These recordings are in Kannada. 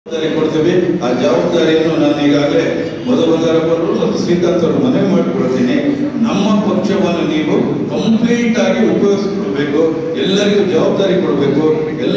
ಜವಾಬ್ದಾರಿ ಕೊಡ್ತೀವಿ ಆ ಜವಾಬ್ದಾರಿಯನ್ನು ನಾನು ಈಗಾಗಲೇ ಮಧುಬಂಗಾರಪ್ಪರು ಮತ್ತು ಶ್ರೀಕಾಂತ್ ಅವರು ಮನವಿ ಮಾಡಿಕೊಡ್ತೀನಿ ನಮ್ಮ ಪಕ್ಷವನ್ನು ನೀವು ಕಂಪ್ಲೀಟ್ ಆಗಿ ಉಪಯೋಗಿಸ್ಕೊಳ್ಬೇಕು ಎಲ್ಲರಿಗೂ ಜವಾಬ್ದಾರಿ ಕೊಡಬೇಕು ಎಲ್ಲ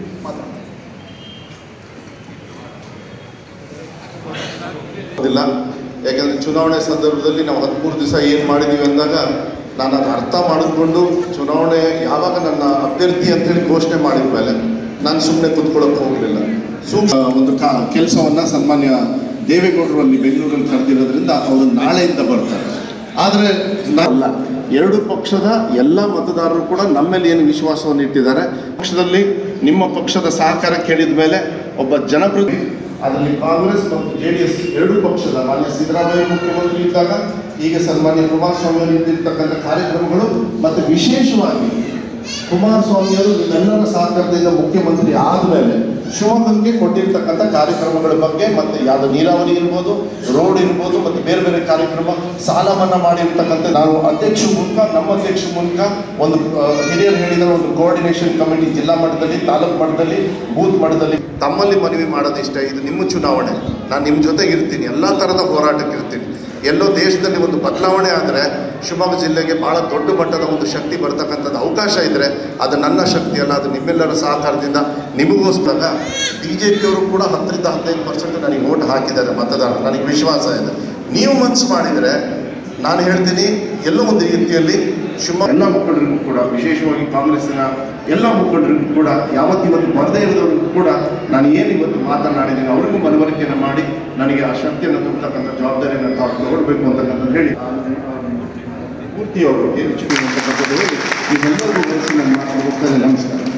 ಇಲ್ಲ ಯಾಕೆಂದರೆ ಚುನಾವಣೆ ಸಂದರ್ಭದಲ್ಲಿ ನಾವು ಹದಿಮೂರು ದಿವಸ ಏನು ಮಾಡಿದ್ದೀವಿ ಅಂದಾಗ ನಾನು ಅದು ಅರ್ಥ ಮಾಡಿಕೊಂಡು ಚುನಾವಣೆ ಯಾವಾಗ ನನ್ನ ಅಭ್ಯರ್ಥಿ ಅಂತೇಳಿ ಘೋಷಣೆ ಮಾಡಿದ ಮೇಲೆ ನಾನು ಸುಮ್ಮನೆ ಕುತ್ಕೊಳ್ಳೋಕೆ ಹೋಗಲಿಲ್ಲ ಸೂಕ್ಷ್ಮ ಒಂದು ಕಾ ಕೆಲಸವನ್ನು ಸನ್ಮಾನ್ಯ ದೇವೇಗೌಡರು ಅಲ್ಲಿ ಬೆಂಗಳೂರಲ್ಲಿ ಕರೆದಿರೋದ್ರಿಂದ ಅವರು ನಾಳೆಯಿಂದ ಬರ್ತಾರೆ ಆದರೆ ಅಲ್ಲ ಎರಡು ಪಕ್ಷದ ಎಲ್ಲ ಮತದಾರರು ಕೂಡ ನಮ್ಮ ಮೇಲೆ ಏನು ವಿಶ್ವಾಸವನ್ನು ಇಟ್ಟಿದ್ದಾರೆ ಪಕ್ಷದಲ್ಲಿ ನಿಮ್ಮ ಪಕ್ಷದ ಸಹಕಾರ ಕೇಳಿದ ಮೇಲೆ ಒಬ್ಬ ಜನಪ್ರತಿ ಅದರಲ್ಲಿ ಕಾಂಗ್ರೆಸ್ ಮತ್ತು ಜೆ ಡಿ ಎಸ್ ಎರಡು ಪಕ್ಷದ ಮಾನ್ಯ ಸಿದ್ದರಾಮಯ್ಯ ಮುಖ್ಯಮಂತ್ರಿ ಇದ್ದಾಗ ಈಗ ಸನ್ಮಾನ್ಯ ಕುಮಾರಸ್ವಾಮಿ ಅವರು ಇದ್ದಿರ್ತಕ್ಕಂಥ ಕಾರ್ಯಕ್ರಮಗಳು ಮತ್ತು ವಿಶೇಷವಾಗಿ ಕುಮಾರಸ್ವಾಮಿಯವರು ನಿಮ್ಮೆಲ್ಲರ ಸಹಕಾರದಿಂದ ಮುಖ್ಯಮಂತ್ರಿ ಆದಮೇಲೆ ಶಿವಮೊಗ್ಗಕ್ಕೆ ಕೊಟ್ಟಿರ್ತಕ್ಕಂಥ ಕಾರ್ಯಕ್ರಮಗಳ ಬಗ್ಗೆ ಮತ್ತೆ ಯಾವುದು ನೀರಾವರಿ ಇರ್ಬೋದು ರೋಡ್ ಇರ್ಬೋದು ಮತ್ತು ಬೇರೆ ಬೇರೆ ಕಾರ್ಯಕ್ರಮ ಸಾಲ ಮನ್ನಾ ಮಾಡಿರ್ತಕ್ಕಂಥ ನಾವು ಅಧ್ಯಕ್ಷ ಮೂಲಕ ನಮ್ಮ ಅಧ್ಯಕ್ಷ ಮೂಲಕ ಒಂದು ಆ, ಹಿರಿಯರು ಹೇಳಿದರೆ ಒಂದು ಕೋಆರ್ಡಿನೇಷನ್ ಕಮಿಟಿ ಜಿಲ್ಲಾ ಮಟ್ಟದಲ್ಲಿ ತಾಲೂಕು ಮಟ್ಟದಲ್ಲಿ ಬೂತ್ ಮಟ್ಟದಲ್ಲಿ ತಮ್ಮಲ್ಲಿ ಮನವಿ ಮಾಡೋದಿಷ್ಟ ಇದು ನಿಮ್ಮ ಚುನಾವಣೆ ನಾನು ನಿಮ್ಮ ಜೊತೆಗೆ ಇರ್ತೀನಿ ಎಲ್ಲ ಥರದ ಹೋರಾಟಕ್ಕೆ ಇರ್ತೀನಿ ಎಲ್ಲೋ ದೇಶದಲ್ಲಿ ಒಂದು ಬದಲಾವಣೆ ಆದರೆ ಶಿವಮೊಗ್ಗ ಜಿಲ್ಲೆಗೆ ಭಾಳ ದೊಡ್ಡ ಮಟ್ಟದ ಒಂದು ಶಕ್ತಿ ಬರ್ತಕ್ಕಂಥದ್ದು ಅವಕಾಶ ಇದ್ದರೆ ಅದು ನನ್ನ ಶಕ್ತಿ ಅಲ್ಲ ಅದು ನಿಮ್ಮೆಲ್ಲರ ಸಹಕಾರದಿಂದ ನಿಮಗೋಸ್ಕರ ಬಿ ಜೆ ಪಿಯವರು ಕೂಡ ಹತ್ತರಿಂದ ಹದಿನೈದು ಪರ್ಸೆಂಟ್ ನನಗೆ ಓಟ್ ಹಾಕಿದ್ದಾರೆ ಮತದಾರರು ನನಗೆ ವಿಶ್ವಾಸ ಇದೆ ನೀವು ಮನಸ್ಸು ಮಾಡಿದರೆ ನಾನು ಹೇಳ್ತೀನಿ ಎಲ್ಲೋ ಒಂದು ರೀತಿಯಲ್ಲಿ ಶಿವಮೊಗ್ಗ ಎಲ್ಲ ಮುಖಂಡರಿಗೂ ಕೂಡ ವಿಶೇಷವಾಗಿ ಕಾಂಗ್ರೆಸ್ಸಿನ ಎಲ್ಲ ಮುಖಂಡರಿಗೂ ಕೂಡ ಯಾವತ್ತಿವತ್ತು ಬರದೇ ಇರೋದವ್ರಿಗೂ ಕೂಡ ನಾನು ಏನು ಇವತ್ತು ಮಾತನಾಡಿದ್ದೀನಿ ಅವರಿಗೂ ಮನವರಿಕೆಯನ್ನು ಮಾಡಿ ನನಗೆ ಆ ಶಕ್ತಿಯನ್ನು ತುಂಬತಕ್ಕಂಥ ಜವಾಬ್ದಾರಿಯನ್ನು ತಾವು ತಗೊಳ್ಬೇಕು ಅಂತಕ್ಕಂಥದ್ದು ಹೇಳಿ ಪೂರ್ತಿಯವರು ಏನು ಚುನಾವಣೆ ಅಂತಕ್ಕಂಥದ್ದು ಹೇಳಿ ನೀವೆಲ್ಲರಿಗೂ ಬಯಸಿ ನನ್ನ ಮಾತು ಹೋಗ್ತದೆ ನಮಸ್ಕಾರ